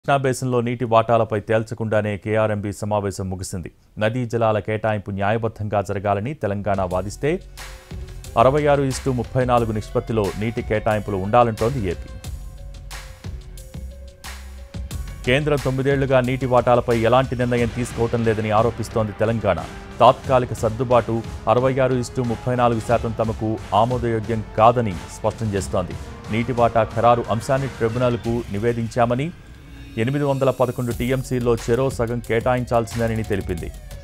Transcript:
కృష్ణా బేసిన్లో నీటి వాటాలపై తేల్చకుండానే కేఆర్ఎంబీ సమావేశం ముగిసింది నదీ జలాల కేటాయింపు న్యాయబద్ధంగా జరగాలని తెలంగాణ వాదిస్తే అరవై ఆరు ఇస్టు ముప్పై నాలుగు నిష్పత్తిలో నీటి కేటాయింపులు ఉండాలంటోంది ఏపీ కేంద్రం తొమ్మిదేళ్లుగా నీటి వాటాలపై ఎలాంటి నిర్ణయం తీసుకోవటం లేదని ఆరోపిస్తోంది తెలంగాణ తాత్కాలిక సర్దుబాటు అరవై ఆరు ఇస్టు ముప్పై నాలుగు శాతం తమకు ఆమోదయోగ్యం కాదని స్పష్టం చేస్తోంది నీటి వాటా ఖరారు అంశాన్ని ట్రిబ్యునల్కు నివేదించామని ఎనిమిది వందల పదకొండు టీఎంసీల్లో చెరో సగం కేటాయించాల్సిందేనని తెలిపింది